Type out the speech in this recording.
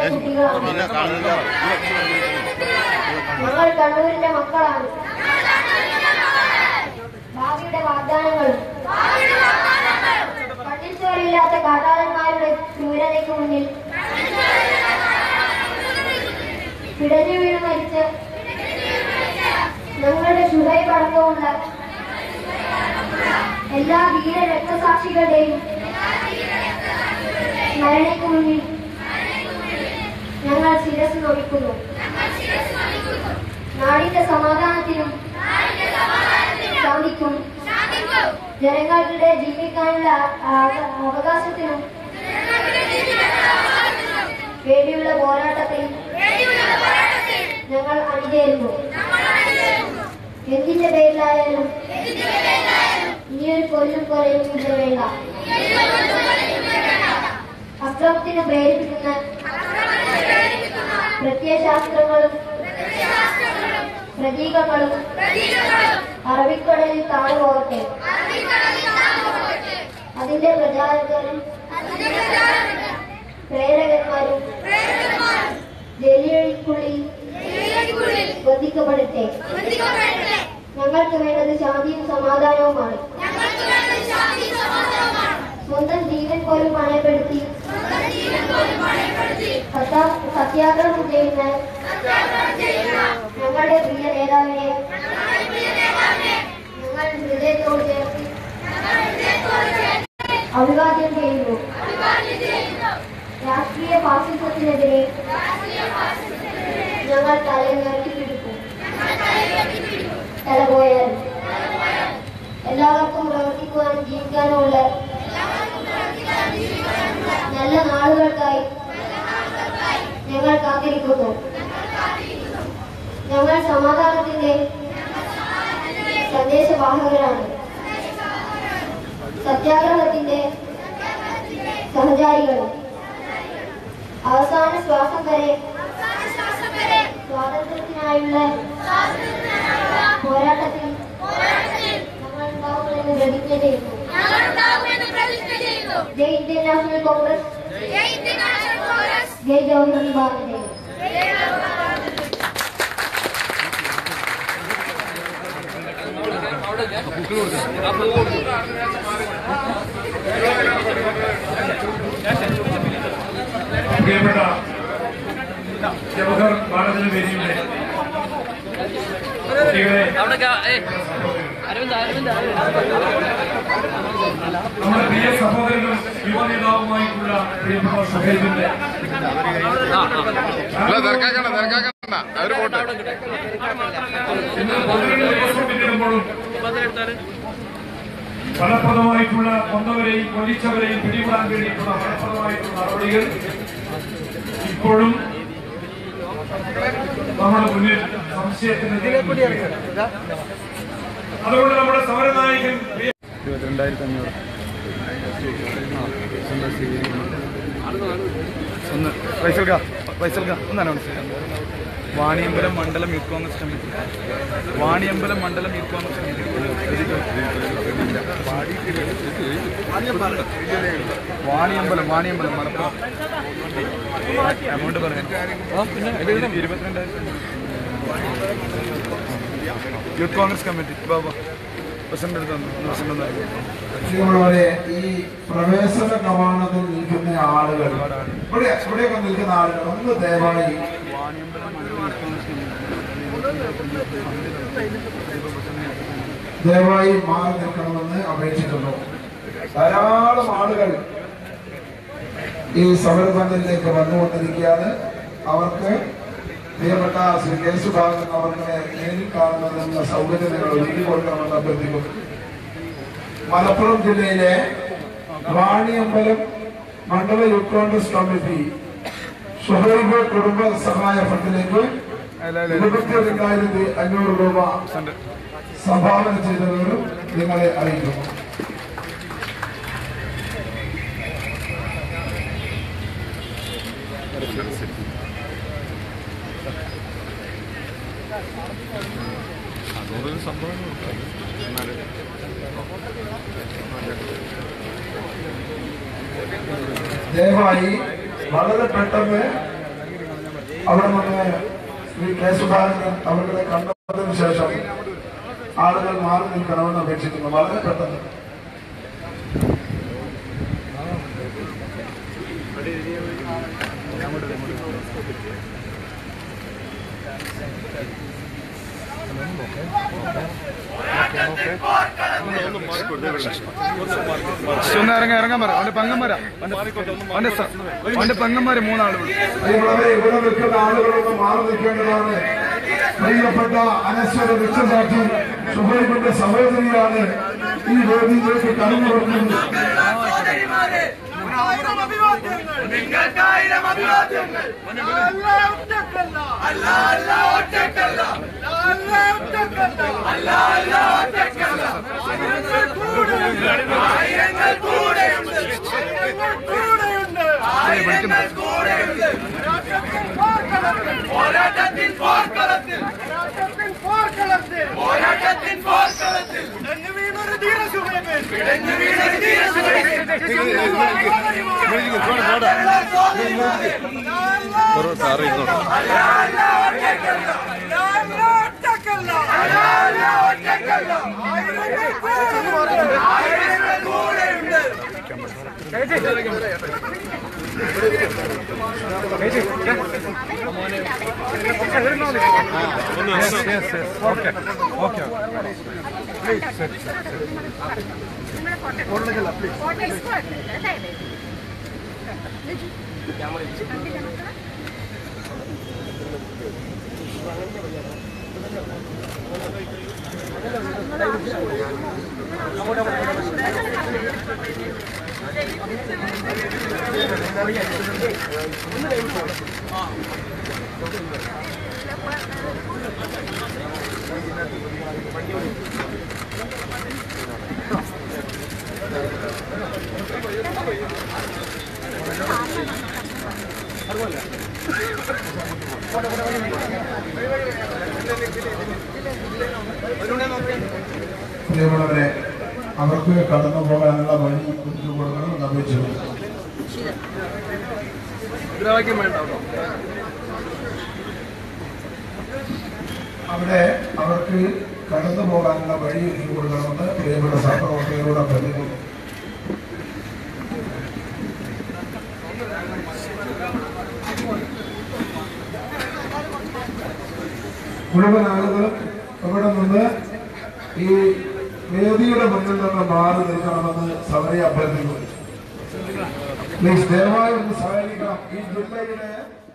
കുട്ടികളാണ് പിന്നെ കാണുന്നില്ല ഞങ്ങൾ കണ്ണൂരിന്റെ മക്കളാണ് ഭാവിയുടെ വാഗ്ദാനങ്ങളും കണ്ണിച്ചോരില്ലാത്ത കാട്ടാളന്മാരുടെ ക്രൂരതയ്ക്ക് മുന്നിൽ പിടഞ്ഞു വീണ് മരിച്ച് ഞങ്ങളുടെ ശുഭൈ പടക്കമുള്ള എല്ലാ വീര രക്തസാക്ഷികളുടെയും സ്മരണയ്ക്ക് മുന്നിൽ ഞങ്ങൾ ശിരസ് നൊടിക്കുന്നു നാടിന്റെ സമാധാനത്തിനും ശാന്തിക്കും ജനങ്ങളുടെ ജീവിക്കാനുള്ള ആ- അവകാശത്തിനും വേണ്ടിയുള്ള പോരാട്ടത്തിൽ ഞങ്ങൾ അണിചേരുന്നു എന്തിന്റെ പേരിലായാലും ഇനിയൊരു കൊല്ലും കൊലയും ഇത് വേണ്ട അക്രമത്തിന് പ്രേരിപ്പിക്കുന്ന പ്രത്യയശാസ്ത്രങ്ങളും പ്രതീകങ്ങളും അറബിക്കടലിൽ താഴുപോകട്ടെ അതിന്റെ പ്രചാരകരും പ്രേരകന്മാരും ജയിലുകൾക്കുള്ളിൽ ബന്ധിക്കപ്പെടട്ടെ ഞങ്ങൾക്ക് വേണ്ടത് ശാന്തിയും സമാധാനവുമാണ് സ്വന്തം ജീവൻ പോലും പണയപ്പെടുത്തി സത്യാ- സത്യാഗ്രഹം ചെയ്യുന്ന ഞങ്ങളുടെ പ്രിയ നേതാവിനെ ഞങ്ങൾ ഹൃദയത്തോട് ചേർത്ത് അഭിവാദ്യം ചെയ്യുന്നു രാഷ്ട്രീയ ഫാസിസത്തിനെതിരെ ഞങ്ങൾ തലയുയർത്തി പിടിക്കും തല പോയാലും എല്ലാവർക്കും പ്രവർത്തിക്കുവാനും ജീവിക്കാനുമുള്ള നല്ല നാളുകൾക്കായി ഞങ്ങൾ കാത്തിരിക്കുന്നു ഞങ്ങൾ സമാധാനത്തിന്റെ സന്ദേശവാഹകരാണ് സത്യാഗ്രഹത്തിന്റെ സഹചാരികളും അവസാന ശ്വാസം വരെ സ്വാതന്ത്ര്യത്തിനായുള്ള പോരാട്ടത്തിൽ ഞങ്ങൾ ഉണ്ടാവുമെന്ന് പ്രതിജ്ഞ ചെയ്യുന്നു ജയ് ഇന്ത്യൻ നാഷണൽ കോൺഗ്രസ് ജയ് ജവഹർ ബാബു പ്രിയപ്പെട്ട ജവഹർ ഭാരതന വേദിയുടെ കുട്ടികളെ നമ്മുടെ പ്രിയ സഹോദരനും യുവനേതാവുമായിട്ടുള്ള പ്രിയപ്പെട്ട സുഹേബിന്റെ അല്ല തിരക്കാക്കണ്ട തിരക്കാക്കണ്ട അവര് പോട്ടെ ഇന്ന് പന്ത്രണ്ട് ദിവസം പിന്നിടുമ്പോഴും ഫലപ്രദമായിട്ടുള്ള കൊന്നവരെയും കൊല്ലിച്ചവരെയും പിടികൂടാൻ വേണ്ടിയിട്ടുള്ള ഫലപ്രദമായിട്ടുള്ള നടപടികൾ ഇപ്പോഴും നമ്മുടെ മുന്നിൽ സംശയത്തിന് അതുകൊണ്ട് നമ്മുടെ സമരനായകൻ പ്രിയ ഇരുപത്തിരണ്ടായിരത്തി അഞ്ഞൂറ് ഒന്ന് വൈസൽക്ക വൈസൽക്ക ഒന്ന് അനൗൺസ് ചെയ്യാം വാണിയമ്പലം മണ്ഡലം യൂത്ത് കോൺഗ്രസ് കമ്മിറ്റി വാണിയമ്പലം മണ്ഡലം youth Congress committee Vaniyambalam Vaniyambalam Malappuram amount പറയാൻ ഇരുപത്തിരണ്ടായിരത്തി യൂത്ത് കോൺഗ്രസ് കമ്മിറ്റി ബാബा പ്രസിഡന്റ് എടുത്തു പ്രസിഡന്റ് ഒന്ന് പ്രിയമുള്ളവരെ ഈ പ്രവേശന കവാടത്തിൽ നിൽക്കുന്ന ആളുകൾ ഇവിടെ ഇവിടെയൊക്കെ നിൽക്കുന്ന ആളുകൾ ഒന്ന് ദയവായി ദയവായി മാറി നിൽക്കണമെന്ന് അപേക്ഷിക്കുന്നു ധാരാളം ആളുകൾ ഈ സമരബന്ധത്തിലേക്ക് വന്നുകൊണ്ടിരിക്കുകയാണ് അവർക്ക് പ്രിയപ്പെട്ട ശ്രീ കെ സുധാകരൻ അവർക്ക് നേരിൽ കാണുന്നതിനുള്ള സൗകര്യം നിങ്ങൾ ഒരുക്കി കൊടുക്കണമെന്ന് അഭ്യർത്ഥിക്കുന്നു മലപ്പുറം ജില്ലയിലെ വാണിയമ്പലം മണ്ഡല യൂത്ത് കോൺഗ്രസ് കമ്മിറ്റി സുഹൈബ് കുടുംബ സഹായ ഫണ്ടിലേക്ക് ഇരുപത്തി രണ്ടായിരത്തി അഞ്ഞൂറ് രൂപ സംഭാവന ചെയ്തവരും നിങ്ങളെ അറിയിക്കുന്നു ദയവായി വളരെ പെട്ടെന്ന് അവിടെ നിന്ന് ശ്രീ കെ സുധാകരൻ അവരുടെ കണ്ടതിന് ശേഷം ആളുകൾ മാറി നിൽക്കണമെന്ന് അപേക്ഷിക്കുന്നു വളരെ പെട്ടെന്ന് ഒന്ന് ഇറങ്ങാൻ ഇറങ്ങാൻ പറ അവന്റെ പെങ്ങന്മാരാ അവന്റെ സ- അവന്റെ പെങ്ങന്മാര് മൂന്നാള് ഇവിടെ. പ്രിയമുള്ളവരെ ഇവിടെ നിൽക്കുന്ന ആളുകളൊന്ന് മാറി നിൽക്കേണ്ടതാണ് പ്രിയപ്പെട്ട അനശ്വര രക്ഷസാക്ഷി സുഹൈബിന്റെ സഹോദരിയാണ് ഈ വേദിയിലേക്ക് കടന്നു വരുന്നത് പോരാട്ടത്തിൻ പോർക്കളത്തിൽ പോരാട്ടത്തിൻ പോർക്കളത്തിൽ പിടഞ്ഞു വീണൊരു ധീരസുഖമേ പിടഞ്ഞു വീണൊരു പ്രിയമുള്ളവരെ അവർക്ക് കടന്നു പോകാനുള്ള വഴി ഒരുക്കി കൊടുക്കണമെന്ന് അപേക്ഷിക്കുന്നു മുദ്രാവാക്യം വേണ്ട കേട്ടോ. അവിടെ അവർക്ക് കടന്നു പോകാനുള്ള വഴി ഒരുക്കി കൊടുക്കണമെന്ന് പ്രിയപ്പെട്ട സഹപ്രവർത്തകരോട് അഭ്യർത്ഥിക്കുന്നു മുഴുവൻ ആളുകളും ഇവിടെ നിന്ന് ഈ വേദിയുടെ മുന്നിൽ നിന്ന് മാറി നിൽക്കണമെന്ന് സഭയെ അഭ്യർത്ഥിക്കുന്നു പ്ലീസ് ദയവായി ഒന്ന് സഹായിക്കണം ഈ ജില്ലയുടെ